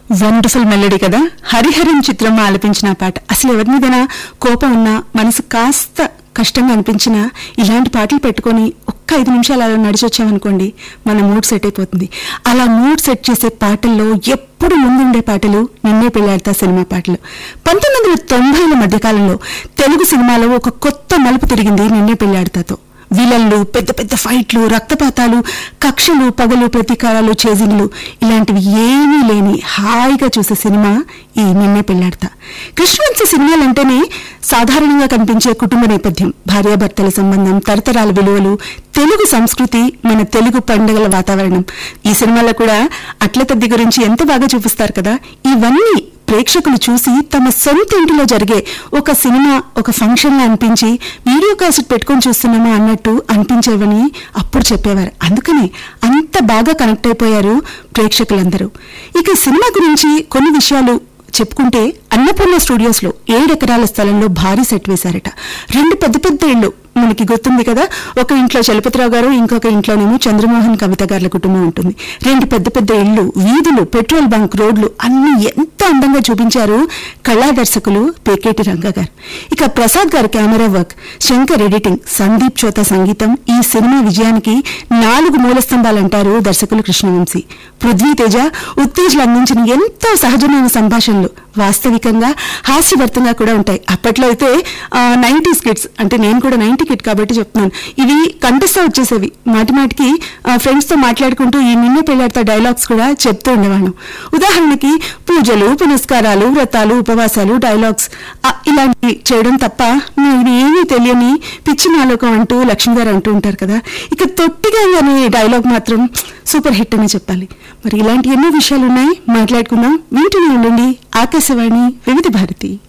wonderful melody కదా హరిహరన్ చిత్రం ఆలపించిన ఆ పాట అసలు ఎవరి మీదైనా కోపం ఉన్నా మనసు కాస్త కష్టంగా అనిపించినా ఇలాంటి పాటలు పెట్టుకొని ఒక్క ఐదు నిమిషాలు అలా నడిచొచ్చామనుకోండి మన మూడ్ సెట్ అయిపోతుంది అలా మూడ్ సెట్ చేసే పాటల్లో ఎప్పుడు ముందుండే పాటలు నిన్నే పెళ్ళాడతా సినిమా పాటలు పంతొమ్మిది వందల తొంభైల మధ్యకాలంలో తెలుగు సినిమాలో ఒక కొత్త మలుపు తిరిగింది నిన్నే పెళ్ళాడతాతో విలన్లు పెద్ద పెద్ద ఫైట్లు రక్తపాతాలు కక్షలు పగలు ప్రతీకారాలు చేజింగ్లు ఇలాంటివి ఏమీ లేని హాయిగా చూసే సినిమా ఈ నిన్నే పెళ్లాడతా కృష్ణవంశ సినిమాలంటేనే సాధారణంగా కనిపించే కుటుంబ నేపథ్యం భార్యాభర్తల సంబంధం తరతరాల విలువలు తెలుగు సంస్కృతి మన తెలుగు పండుగల వాతావరణం ఈ సినిమాలో కూడా అట్ల తద్ది గురించి ఎంత బాగా చూపిస్తారు కదా ఇవన్నీ ప్రేక్షకులు చూసి తమ సొంత ఇంటిలో జరిగే ఒక సినిమా ఒక ఫంక్షన్ లా అనిపించి వీడియో కాసెట్ పెట్టుకొని చూస్తున్నామా అన్నట్టు అనిపించేవని అప్పుడు చెప్పేవారు అందుకనే అంత బాగా కనెక్ట్ అయిపోయారు ప్రేక్షకులందరూ ఇక ఈ సినిమా గురించి కొన్ని విషయాలు చెప్పుకుంటే అన్నపూర్ణ స్టూడియోస్ లో ఏడెకరాల స్థలంలో భారీ సెట్ వేశారట రెండు పెద్ద పెద్ద ఇళ్లు మనకి గుర్తుంది కదా ఒక ఇంట్లో చలపతిరావు గారు ఇంకొక ఇంట్లోనేమో చంద్రమోహన్ కవిత గారుల కుటుంబం ఉంటుంది రెండు పెద్ద పెద్ద ఇళ్లు వీధులు పెట్రోల్ బంక్ రోడ్లు అన్ని ఎంత అందంగా చూపించారు కళా దర్శకులు పేకేటి రంగ గారు ఇక Prasad garu camera work Shankar editing Sandeep Chota సంగీతం ఈ సినిమా విజయానికి నాలుగు మూల స్తంభాలంటారు దర్శకులు కృష్ణవంశీ పృథ్వీ తేజ ఉత్తేజలు అందించిన ఎంతో సహజమైన సంభాషణలు వాస్తవికంగా హాస్యభర్తంగా కూడా ఉంటాయి అప్పట్లో అయితే నైన్టీస్ కిడ్స్ అంటే నేను కూడా నైన్టీ కిడ్ కాబట్టి చెప్తున్నాను ఇవి కంటెస్తా వచ్చేసేవి మాటి మాటికి ఫ్రెండ్స్ తో మాట్లాడుకుంటూ ఈ నిన్నే పెళ్ళాడతా డైలాగ్స్ కూడా చెప్తూ ఉండేవాళ్ళం ఉదాహరణకి పూజలు పునస్కారాలు వ్రతాలు ఉపవాసాలు డైలాగ్స్ ఇలాంటివి చేయడం తప్ప మీరు ఏమీ తెలియని పిచ్చి నాలోకం అంటూ లక్ష్మి గారు అంటూ ఉంటారు కదా ఇక తొట్టిగా అనే డైలాగ్ మాత్రం సూపర్ హిట్ అని చెప్పాలి మరి ఇలాంటి ఎన్నో విషయాలు ఉన్నాయి మాట్లాడుకుందాం వింటూనే ఉండండి ఆకాశవాణి వివిధ భారతి